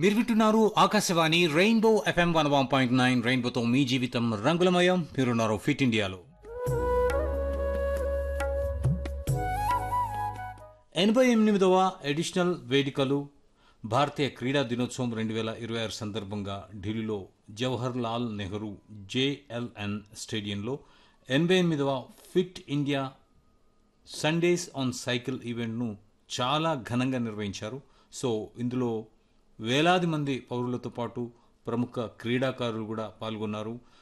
మీరు వింటున్నారు Akashvani rainbow FM one one point nine రెయిన్బోతో మీ జీవితం రంగులమయం మీరున్నారు ఫిట్ ఇండియాలో ఎనభై ఎనిమిదవ ఎడిషనల్ వేదికలు భారతీయ క్రీడా దినోత్సవం రెండు వేల ఇరవై ఆరు సందర్భంగా ఢిల్లీలో జవహర్ లాల్ నెహ్రూ జేఎల్ఎన్ స్టేడియంలో ఎనభై ఎనిమిదవ fit India Sundays on cycle ఈవెంట్ను చాలా ఘనంగా నిర్వహించారు సో ఇందులో వేలాది మంది పౌరులతో పాటు ప్రముఖ క్రీడాకారులు కూడా పాల్గొన్నారు